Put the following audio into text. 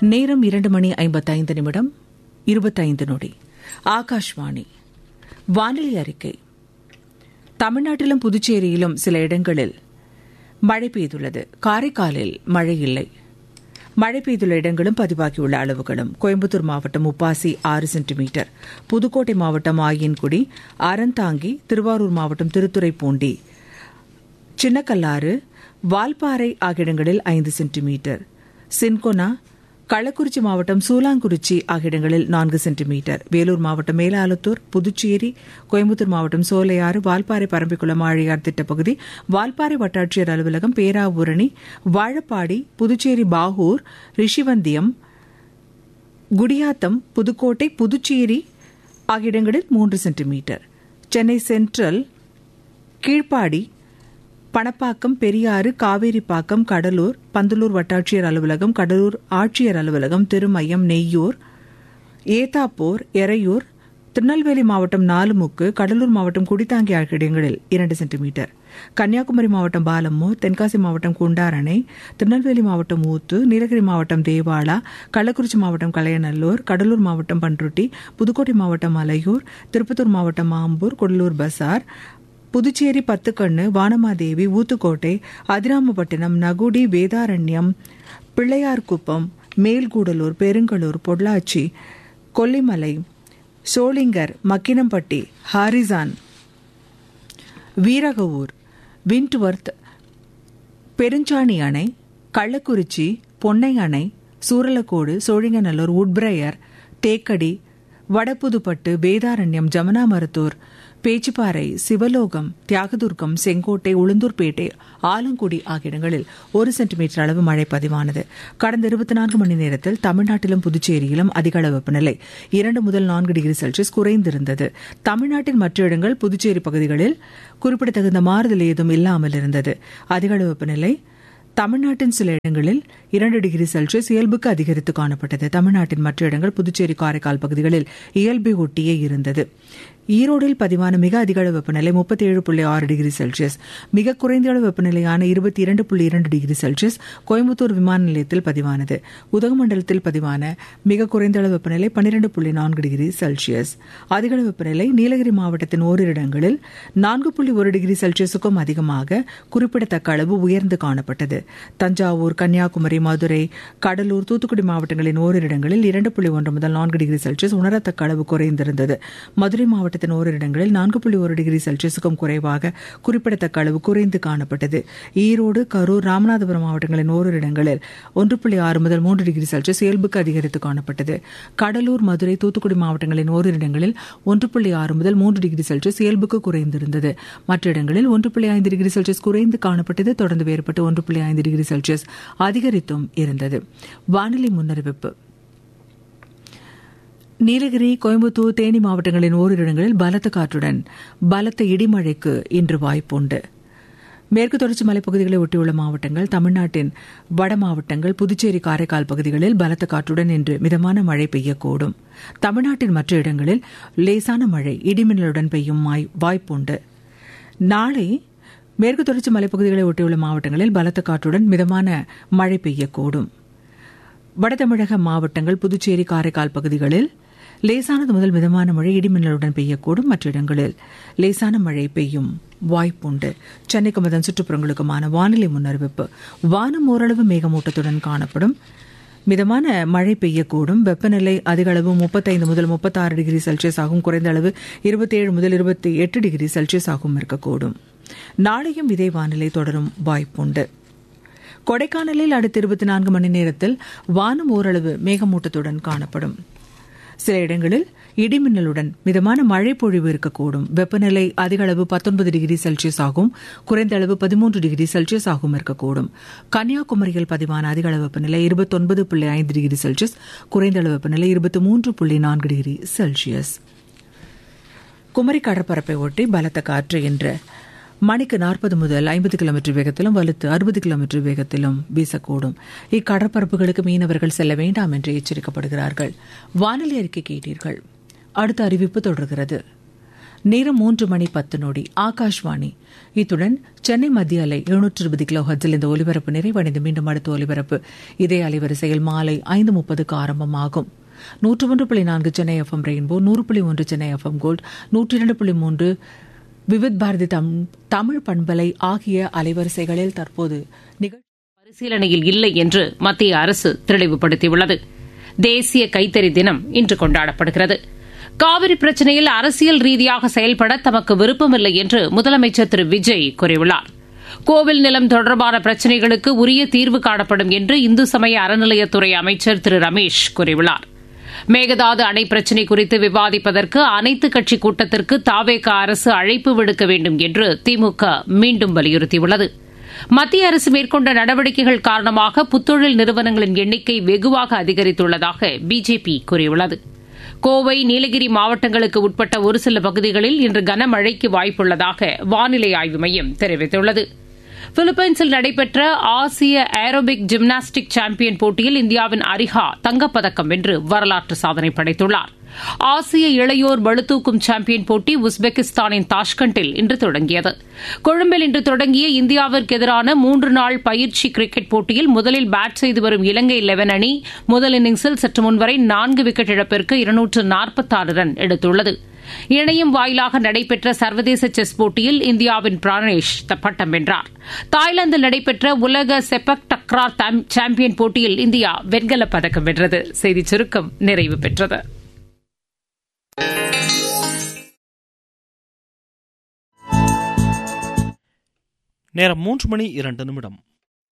நேரம் இரண்டு மணி ஐம்பத்தைந்து நிமிடம் இருபத்தைந்து நொடி ஆகாஷ்வாணி வானிலை அறிக்கை தமிழ்நாட்டிலும் புதுச்சேரியிலும் சில இடங்களில் மழை பெய்துள்ளது காரைக்காலில் மழை இல்லை மழை பெய்துள்ள இடங்களும் பதிவாகியுள்ள அளவுகளும் கோயம்புத்தூர் மாவட்டம் உப்பாசி ஆறு சென்டிமீட்டர் புதுக்கோட்டை மாவட்டம் ஆயன்குடி அறந்தாங்கி திருவாரூர் மாவட்டம் திருத்துறைப்பூண்டி சின்னக்கல்லாறு வால்பாறை ஆகிய இடங்களில் ஐந்து சென்டிமீட்டர் சின்கொனா கள்ளக்குறிச்சி மாவட்டம் சூலாங்குறிச்சி ஆகிய இடங்களில் நான்கு சென்டிமீட்டர் வேலூர் மாவட்டம் மேலாலத்தூர் புதுச்சேரி கோயம்புத்தூர் மாவட்டம் சோலையாறு வால்பாறை பரம்பிக்குளம் ஆழியார் திட்டப்பகுதி வால்பாறை வட்டாட்சியர் அலுவலகம் பேராவூரணி வாழப்பாடி புதுச்சேரி பாகூர் ரிஷிவந்தியம் குடியாத்தம் புதுக்கோட்டை புதுச்சேரி ஆகிய இடங்களில் மூன்று சென்டிமீட்டர் சென்னை சென்ட்ரல் கீழ்ப்பாடி பணப்பாக்கம் பெரியாறு காவேரிப்பாக்கம் கடலூர் பந்தலூர் வட்டாட்சியர் அலுவலகம் கடலூர் ஆட்சியர் அலுவலகம் திருமயம் நெய்யூர் ஏத்தாப்பூர் எறையூர் திருநெல்வேலி மாவட்டம் நாலுமுக்கு கடலூர் மாவட்டம் குடித்தாங்கி ஆகிய இடங்களில் இரண்டு சென்டிமீட்டர் கன்னியாகுமரி மாவட்டம் பாலம்மூர் தென்காசி மாவட்டம் குண்டாரணை திருநெல்வேலி மாவட்டம் ஊத்து நீலகிரி மாவட்டம் தேவாலா கள்ளக்குறிச்சி மாவட்டம் கலையநல்லூர் கடலூர் மாவட்டம் பன்ருட்டி புதுக்கோட்டை மாவட்டம் அலையூர் திருப்பத்தூர் மாவட்டம் ஆம்பூர் கொடலூர் பசார் புதுச்சேரி பத்துக்கண்ணு வானமாதேவி ஊத்துக்கோட்டை அதிராமப்பட்டினம் நகுடி வேதாரண்யம் பிள்ளையார்குப்பம் மேல்கூடலூர் பெருங்கலூர் பொள்ளாச்சி கொல்லிமலை சோளிங்கர் மக்கினம்பட்டி ஹாரிசான் வீரகவூர் விண்ட்வர்த் பெருஞ்சாணி அணை கள்ளக்குறிச்சி பொன்னை அணை சூரலக்கோடு சோழிங்கநல்லூர் உட்பிரையர் தேக்கடி வடப்புதுப்பட்டு வேதாரண்யம் ஜமுனா மருத்தூர் பேச்சுப்பாறை சிவலோகம் தியாகதுர்கம் செங்கோட்டை உளுந்தூர்பேட்டை ஆலங்குடி ஆகிய இடங்களில் ஒரு சென்டிமீட்டர் அளவு மழை பதிவானது கடந்த இருபத்தி நான்கு மணி நேரத்தில் தமிழ்நாட்டிலும் புதுச்சேரியிலும் அதிக அளவு வெப்பநிலை இரண்டு முதல் நான்கு டிகிரி செல்சியஸ் குறைந்திருந்தது தமிழ்நாட்டின் மற்ற இடங்கள் புதுச்சேரி பகுதிகளில் குறிப்பிடத்தகுந்த மாறுதல் ஏதும் இல்லாமல் இருந்தது அதிக அளவு வெப்பநிலை தமிழ்நாட்டின் சில இடங்களில் இரண்டு டிகிரி செல்சியஸ் இயல்புக்கு அதிகரித்து காணப்பட்டது தமிழ்நாட்டின் மற்ற இடங்கள் புதுச்சேரி காரைக்கால் பகுதிகளில் இயல்பை ஒட்டியே இருந்தது ஈரோடில் பதிவான மிக அதிக அளவு வெப்பநிலை முப்பத்தி ஏழு புள்ளி ஆறு டிகிரி செல்சியஸ் மிக குறைந்த அளவு வெப்பநிலையான இருபத்தி இரண்டு புள்ளி இரண்டு டிகிரி செல்சியஸ் கோயம்புத்தூர் விமான நிலையத்தில் பதிவானது உதகமண்டலத்தில் பதிவான மிக குறைந்த அளவு வெப்பநிலை பன்னிரண்டு புள்ளி நான்கு டிகிரி செல்சியஸ் அதிக அளவு வெப்பநிலை நீலகிரி மாவட்டத்தின் ஓரிரு இடங்களில் நான்கு புள்ளி ஒரு டிகிரி செல்சியஸுக்கும் அதிகமாக குறிப்பிடத்தக்க அளவு உயர்ந்து காணப்பட்டது தஞ்சாவூர் கன்னியாகுமரி மதுரை கடலூர் தூத்துக்குடி மாவட்டங்களின் ஓரிரு இடங்களில் இரண்டு புள்ளி ஒன்று முதல் நான்கு டிகிரி செல்சியஸ் உணரத்தக்க அளவு குறைந்திருந்தது மதுரை மாவட்டத்தின் ஓரிரு இடங்களில் நான்கு புள்ளி ஒரு டிகிரி செல்சியஸுக்கும் குறைவாக குறிப்பிடத்தக்க அளவு குறைந்து காணப்பட்டது ஈரோடு கரூர் ராமநாதபுரம் மாவட்டங்களின் ஓரிரு இடங்களில் ஒன்று புள்ளி ஆறு முதல் மூன்று டிகிரி செல்சியஸ் இயல்புக்கு அதிகரித்து காணப்பட்டது கடலூர் மதுரை தூத்துக்குடி மாவட்டங்களின் ஓரிரு இடங்களில் ஒன்று புள்ளி ஆறு முதல் மூன்று டிகிரி செல்சியஸ் இயல்புக்கு குறைந்திருந்தது மற்ற இடங்களில் ஒன்று புள்ளி ஐந்து டிகிரி செல்சியஸ் குறைந்து காணப்பட்டது தொடர்ந்து வேறுபட்டு ஒன்று புள்ளி ஐந்து டிகிரி செல்சியஸ் அதிகரித்தும் இருந்தது வானிலை முன்னறிவிப்பு நீலகிரி கோயம்புத்தூர் தேனி மாவட்டங்களின் ஓரிரு இடங்களில் பலத்த காற்றுடன் பலத்த இடிமழைக்கு இன்று வாய்ப்புண்டு மேற்கு தொடர்ச்சி மலைப்பகுதிகளை ஒட்டியுள்ள மாவட்டங்கள் தமிழ்நாட்டின் வட மாவட்டங்கள் புதுச்சேரி காரைக்கால் பகுதிகளில் பலத்த காற்றுடன் இன்று மிதமான மழை பெய்யக்கூடும் தமிழ்நாட்டின் மற்ற இடங்களில் லேசான மழை இடிமின்னலுடன் பெய்யும் வாய்ப்புண்டு நாளை மேற்கு தொடர்ச்சி மலைப்பகுதிகளை ஒட்டியுள்ள மாவட்டங்களில் பலத்த காற்றுடன் மிதமான மழை பெய்யக்கூடும் வடதமிழக மாவட்டங்கள் புதுச்சேரி காரைக்கால் பகுதிகளில் லேசானது முதல் மிதமான மழை இடிமின்னலுடன் பெய்யக்கூடும் மற்ற இடங்களில் லேசான மழை பெய்யும் வாய்ப்புண்டு சென்னைக்கும் அதன் சுற்றுப்புறங்களுக்குமான வானிலை முன்னறிவிப்பு வானம் ஓரளவு மேகமூட்டத்துடன் காணப்படும் மிதமான மழை பெய்யக்கூடும் வெப்பநிலை அதிக அளவு முப்பத்தைந்து முதல் முப்பத்தாறு டிகிரி செல்சியஸ் ஆகும் குறைந்த அளவு இருபத்தேழு முதல் இருபத்தி எட்டு டிகிரி செல்சியஸ் ஆகும் இருக்கக்கூடும் நாளையும் இதே வானிலை தொடரும் வாய்ப்புண்டு கொடைக்கானலில் அடுத்த இருபத்தி நான்கு மணி நேரத்தில் வானம் ஓரளவு மேகமூட்டத்துடன் காணப்படும் சில இடங்களில் இடிமின்னலுடன் மிதமான மழை பொழிவு இருக்கக்கூடும் வெப்பநிலை அதிக அளவு பத்தொன்பது டிகிரி செல்சியஸ் ஆகும் குறைந்த அளவு பதிமூன்று டிகிரி செல்சியஸ் ஆகும் இருக்கக்கூடும் கன்னியாகுமரியில் பதிவான அதிக அளவு வெப்பநிலை இருபத்தொன்பது புள்ளி ஐந்து டிகிரி செல்சியஸ் குறைந்த அளவு வெப்பநிலை இருபத்தி மூன்று புள்ளி நான்கு டிகிரி செல்சியஸ் குமரி கடற்பரப்பை ஒட்டி பலத்த காற்று என்று மணிக்கு நாற்பது முதல் ஐம்பது கிலோமீட்டர் வேகத்திலும் வலுத்து அறுபது கிலோமீட்டர் வேகத்திலும் வீசக்கூடும் இக்கடற்பரப்புகளுக்கு மீனவர்கள் செல்ல வேண்டாம் என்று எச்சரிக்கப்படுகிறார்கள் வானிலை அறிக்கை கேட்டீர்கள் அடுத்த அறிவிப்பு தொடர்கிறது நேரம் மூன்று மணி பத்து நொடி ஆகாஷ்வாணி இத்துடன் சென்னை மத்திய அலை எழுநூற்று இருபது கிலோ ஹர்ட்ஸில் இந்த ஒலிபரப்பு நிறைவடைந்து மீண்டும் அடுத்த ஒலிபரப்பு இதே அலைவரிசையில் மாலை ஐந்து முப்பதுக்கு ஆரம்பமாகும் நூற்று ஒன்று புள்ளி நான்கு சென்னை எஃப்எம் ரெயின்போ நூறு புள்ளி ஒன்று சென்னை எஃப்எம் கோல்ட் நூற்றி இரண்டு புள்ளி மூன்று விவித் பாரதி தமிழ் பண்பலை ஆகிய அலைவரிசைகளில் தற்போது நிகழ்ச்சி பரிசீலனையில் இல்லை என்று மத்திய அரசு தெளிவுபடுத்தியுள்ளது தேசிய கைத்தறி தினம் இன்று கொண்டாடப்படுகிறது காவிரி பிரச்சினையில் அரசியல் ரீதியாக செயல்பட தமக்கு விருப்பமில்லை என்று முதலமைச்சர் திரு விஜய் கூறியுள்ளார் கோவில் நிலம் தொடர்பான பிரச்சினைகளுக்கு உரிய தீர்வு காணப்படும் என்று இந்து சமய அறநிலையத்துறை அமைச்சர் திரு ரமேஷ் கூறியுள்ளார் மேகதாது அணை பிரச்சினை குறித்து விவாதிப்பதற்கு அனைத்துக் கட்சி கூட்டத்திற்கு தாவேக அரசு அழைப்பு விடுக்க வேண்டும் என்று திமுக மீண்டும் வலியுறுத்தியுள்ளது மத்திய அரசு மேற்கொண்ட நடவடிக்கைகள் காரணமாக புத்தொழில் நிறுவனங்களின் எண்ணிக்கை வெகுவாக அதிகரித்துள்ளதாக பிஜேபி கூறியுள்ளது கோவை நீலகிரி மாவட்டங்களுக்கு உட்பட்ட ஒரு சில பகுதிகளில் இன்று கனமழைக்கு வாய்ப்புள்ளதாக வானிலை ஆய்வு மையம் தெரிவித்துள்ளது பிலிப்பைன்ஸில் நடைபெற்ற ஆசிய ஏரோபிக் ஜிம்னாஸ்டிக் சாம்பியன் போட்டியில் இந்தியாவின் அரிஹா தங்கப்பதக்கம் வென்று வரலாற்று சாதனை படைத்துள்ளார் ஆசிய இளையோர் பளுதூக்கும் சாம்பியன் போட்டி உஸ்பெகிஸ்தானின் தாஷ்கண்டில் இன்று தொடங்கியது கொழும்பில் இன்று தொடங்கிய இந்தியாவிற்கு எதிரான மூன்று நாள் பயிற்சி கிரிக்கெட் போட்டியில் முதலில் பேட் செய்து வரும் இலங்கை லெவன் அணி முதல் இன்னிங்ஸில் சற்று முன்வரை நான்கு விக்கெட் இழப்பிற்கு இருநூற்று நாற்பத்தாறு ரன் எடுத்துள்ளது இணையம் வாயிலாக நடைபெற்ற சர்வதேச செஸ் போட்டியில் இந்தியாவின் பிரானேஷ் பட்டம் வென்றார் தாய்லாந்தில் நடைபெற்ற உலக செப்பக் டக்ரா சாம்பியன் போட்டியில் இந்தியா வெண்கலப் பதக்கம் வென்றது செய்திச் சுருக்கம் நிறைவு பெற்றது நேரம் மூன்று மணி இரண்டு நிமிடம்